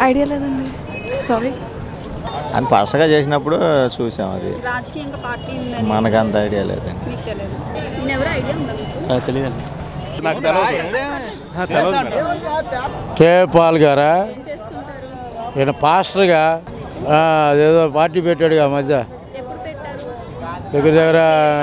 Idea లేదండి sorry అని ఫస్ట్గా చేసినప్పుడు చూసాం అది రాజకీయంగా పార్టీ ఉందని మనకు అంత ఐడియా లేదండి మీకు తెలియదు నేను ఎవరో ఐడియా ఉందా మీకు తెలియదండి నాకు తెలియదు తెలియదు కే పాల్ గారా ఏం చేస్తుంటారు ఈయన పాస్టర్గా ఆ, అదేదో పార్టీ పెట్టాడుగా ఆ మధ్య ఎప్పుడు పెట్టారు దగ్గర దగ్గర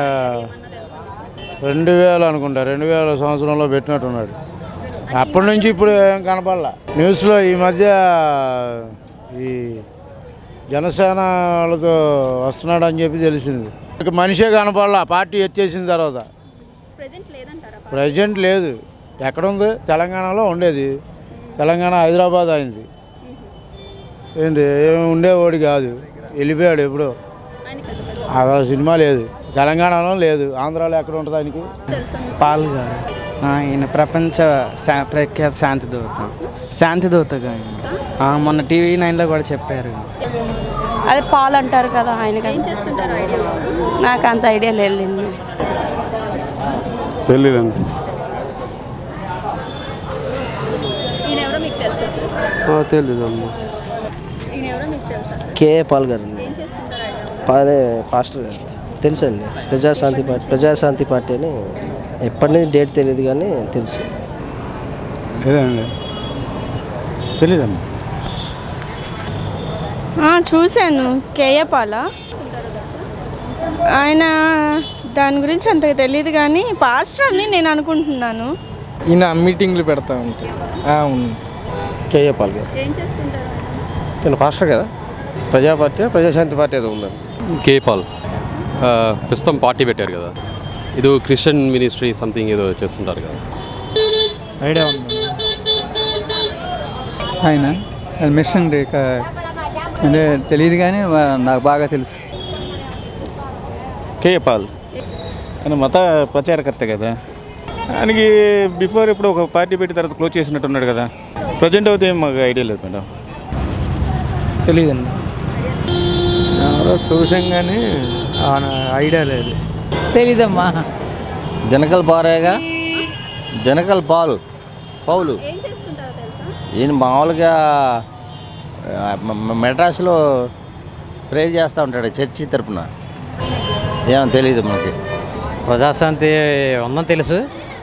రెండు వేలు అనుకుంటా రెండు వేల సంవత్సరంలో పెట్టినట్టున్నాడు అప్పటి నుంచి ఇప్పుడు ఏం కనపడలా న్యూస్లో ఈ మధ్య ఈ జనసేన వాళ్ళతో వస్తున్నాడు అని చెప్పి తెలిసింది ఇక మనిషే కనపడలా పార్టీ ఎత్తేసిన తర్వాత ప్రెజెంట్ లేదంటారా ప్రజెంట్ లేదు ఎక్కడుంది తెలంగాణలో ఉండేది తెలంగాణ హైదరాబాద్ అయింది ఏంటి ఏమి ఉండేవాడు కాదు వెళ్ళిపోయాడు ఎప్పుడో ఆయన పెద్ద పెద్ద అక్కడ సినిమా లేదు తెలంగాణలో లేదు ఆంధ్రాలో ఎక్కడ ఉంటుంది ఆయనకి పాల్ గారు ఆ, ఈయన ప్రపంచ శా ప్రఖ్యాత శాంతి దూత శాంతి దూతగా ఆయన ఆ, మొన్న టీవీ నైన్లో కూడా చెప్పారు అదే పాలు అంటారు కదా ఆయన ఏం కదా చేస్తుంటారు ఐడియా నాకు అంత ఐడియా లేదండి తెలియదండి ఈయన ఎవరో మీకు తెలుసా సార్ తెలియదమ్మా ఈయన ఎవరో మీకు తెలుసా సార్ కే పాల్ గారు ఏం చేస్తుంటారు ఐడియా అదే పాస్టర్ గారు తెలుసండి ప్రజాశాంతి పార్టీ ప్రజాశాంతి పార్టీ అని ఎప్పటి నుంచి డేట్ తెలియదు కానీ తెలుసు లేదండి తెలియదండి చూశాను కేఏ పాల ఆయన దాని గురించి అంతగా తెలియదు కానీ పాస్టర్ అని నేను అనుకుంటున్నాను ఈయన మీటింగ్లు పెడతా ఉంటాయి అవును కేఏ పాల్ గారు ఏం చేస్తుంటారు ఆయన? నేను పాస్టర్ కదా ప్రజా పార్టీ ప్రజాశాంతి పార్టీ ఏదో ఉందండి కేపాల్ ఆ, ప్రస్తుతం పార్టీ పెట్టారు కదా ఇది క్రిస్టియన్ మినిస్ట్రీ సంథింగ్ ఏదో చేస్తుంటారు కదా ఐడియా ఉంది ఆయన మిషన్ అంటే తెలియదు కానీ నాకు బాగా తెలుసు కేఏ పాల్ ఆయన మత ప్రచారకర్త కదా ఆయనకి బిఫోర్ ఇప్పుడు ఒక పార్టీ పెట్టి తర్వాత క్లోజ్ చేసినట్టున్నాడు కదా ప్రజెంట్ అయితే ఏం మాకు ఐడియా లేదు మేడం తెలియదండి ఎవరో చూసాం కానీ ఐడియా లేదు తెలీదమ్మా జనకల్ పారేగా జనకల్ పాలు పౌలు ఏం చేస్తుంటారో తెలుసా ఈయన మామూలుగా ఆ, మ- మ- మెడ్రాస్లో ప్రేర్ చేస్తూ ఉంటాడు చర్చి తరపున ఏమో తెలియదు మనకి ప్రజాశాంతి ఉందని తెలుసు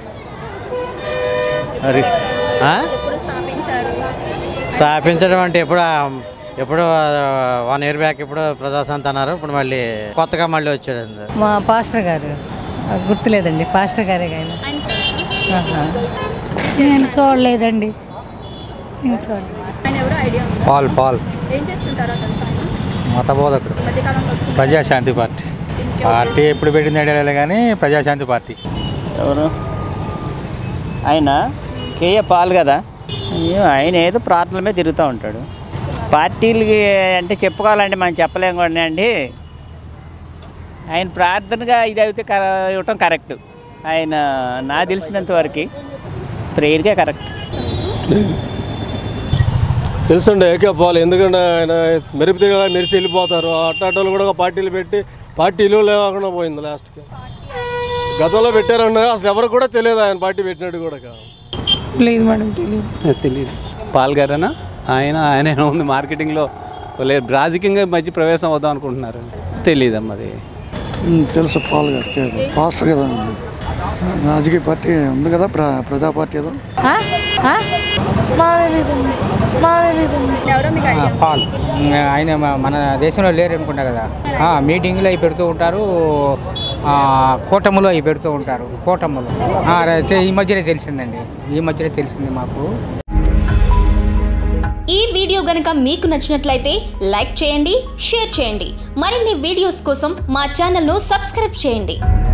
మరి ఆ? ఎప్పుడు స్థాపించారు స్థాపించడం అంటే ఎప్పుడు ఎప్పుడు వన్ ఇయర్ బ్యాక్ ఇప్పుడు ప్రజాశాంతి అన్నారు ఇప్పుడు మళ్ళీ కొత్తగా మళ్ళీ వచ్చాడు మా పాస్టర్ గారు గుర్తులేదండి పాస్టర్ గారే ఆయన ఆయన నేను చూడలేదండి నేను చూడలేదు ఆయన ఎవరో ఐడియా ఉందా పాల్ పాల్ ఏం చేస్తుంటారో తెలుసా ఆయన మత బోధకుడు ఈ మధ్యకాలంలో వస్తున్న ప్రజాశాంతి పార్టీ పార్టీ ఎప్పుడు పెట్టింది ఐడియా లేదు కానీ ప్రజాశాంతి పార్టీ ఎవరు ఆయన కేఏ పాల్ కదా ఏం ఆయన ఏదో ప్రార్థనల మీద తిరుగుతూ ఉంటాడు పార్టీలకి అంటే చెప్పుకోవాలంటే మనం చెప్పలేం కూడా అండి ఆయన ప్రార్థనగా ఇది అయితే కర ఇవ్వటం కరెక్ట్ ఆయన నా తెలిసినంత వరకు ప్రేయర్గా కరెక్ట్ తెలుసండి ఏకే పాల్ ఎందుకంటే ఆయన మెరుపు తిరగగా మెరిసి వెళ్ళిపోతారు అట్టాటోళ్ళు కూడా ఒక పార్టీలు పెట్టి పార్టీలు లేకుండా పోయింది లాస్ట్కి గతంలో పెట్టారన్నారు అసలు ఎవరు కూడా తెలియదు ఆయన పార్టీ పెట్టినట్టు కూడా లేదు మేడం తెలియదు తెలియదు పాల్ గారేనా ఆయన ఆయన ఉంది మార్కెటింగ్లో లేదు రాజకీయంగా మధ్య ప్రవేశం అవుదాం అనుకుంటున్నారు తెలియదమ్మా అది తెలుసు పాల్ గారు పాస్టర్ కదా రాజకీయ పార్టీ ఉంది కదా ప్రజా పార్టీ ఏదో మా తెలీదండి మా తెలీదండి ఎవరో మీకు ఐడియా ఉందా? పాల్ ఆయన మ- మన దేశంలో లేరు అనుకుంటా కదా ఆ, మీటింగ్లు అవి పెడుతూ ఉంటారు ఆ, కూటములు అవి పెడుతూ ఉంటారు కూటములు ఆ, రే- ఈ మధ్యనే తెలిసిందండి ఈ మధ్యనే తెలిసింది మాకు ఈ వీడియో గనుక మీకు నచ్చినట్లయితే లైక్ చేయండి షేర్ చేయండి మరిన్ని వీడియోస్ కోసం మా ఛానల్ను సబ్స్క్రైబ్ చేయండి